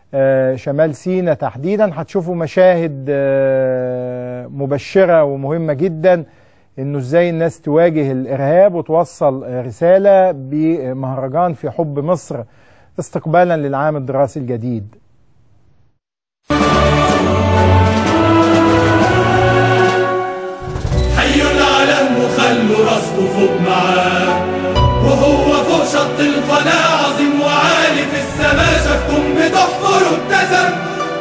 آه، شمال سيناء تحديدا هتشوفوا مشاهد آه، مبشرة ومهمة جدا انه ازاي الناس تواجه الارهاب وتوصل آه، رسالة بمهرجان في حب مصر استقبالا للعام الدراسي الجديد حيوا العالم وخلوا راسكوا فوق معاه وهو فوق شط القناة عظيم وعالي في السماء شافكم بتحفروا ابتسم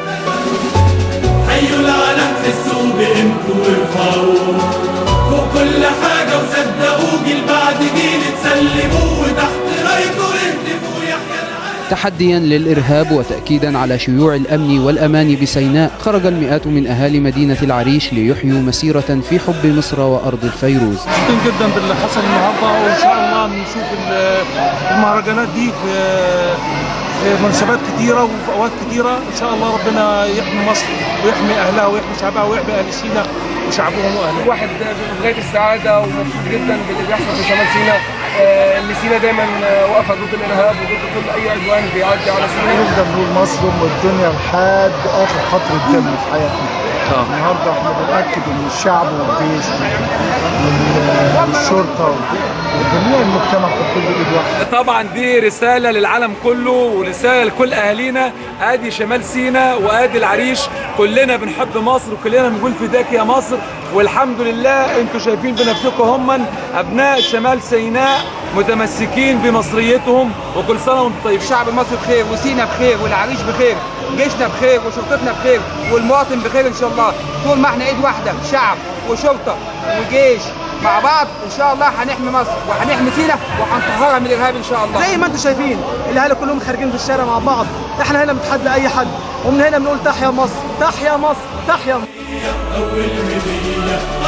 حيوا العالم حسوا بقيمته وارفعوه فوق كل حاجة وصدقوه جيل بعد جيل تسلموه وتحت رايته اهتفوا يحيى العالم تحديا للإرهاب وتأكيدا على شيوع الأمن والأمان بسيناء خرج المئات من أهالي مدينة العريش ليحيوا مسيرة في حب مصر وأرض الفيروز مبسوطين جدا باللي حصل النهارده وان شاء الله نشوف ال- المهرجانات دي في في مناسبات كتيره وفي اوقات كتيره ان شاء الله ربنا يحمي مصر ويحمي اهلها ويحمي شعبها ويحمي اهل سينا وشعبهم واهلها واحد في غايه السعاده ومبسوط جدا باللي بيحصل في شمال سيناء آه، اللي سيناء دايما آه، واقفه ضد الارهاب وضد كل اي عدوان بيعدي على سيناء نقدر نقول مصر ام الدنيا لحد اخر قطره دم في حياتنا النهارده احنا بناكد ان الشعب والجيش وال- والشرطه وجميع المجتمع في كل ايد واحده طبعا دي رسالة للعالم كله ورسالة لكل أهالينا آدي شمال سيناء وآدي العريش كلنا بنحب مصر وكلنا بنقول فداك يا مصر والحمد لله انتوا شايفين بنفسكم هم أبناء شمال سيناء متمسكين بمصريتهم وكل سنة وانتم طيبين الشعب المصري بخير وسينا بخير والعريش بخير جيشنا بخير وشرطتنا بخير والمواطن بخير ان شاء الله طول ما احنا ايد واحده شعب وشرطه وجيش مع بعض ان شاء الله هنحمي مصر وهنحمي سينا وهنطهرها من الارهاب ان شاء الله زي ما انتم شايفين الاهالي كلهم خارجين في الشارع مع بعض احنا هنا بنتحدى اي حد ومن هنا بنقول تحيا مصر تحيا مصر تحيا مصر أول هدية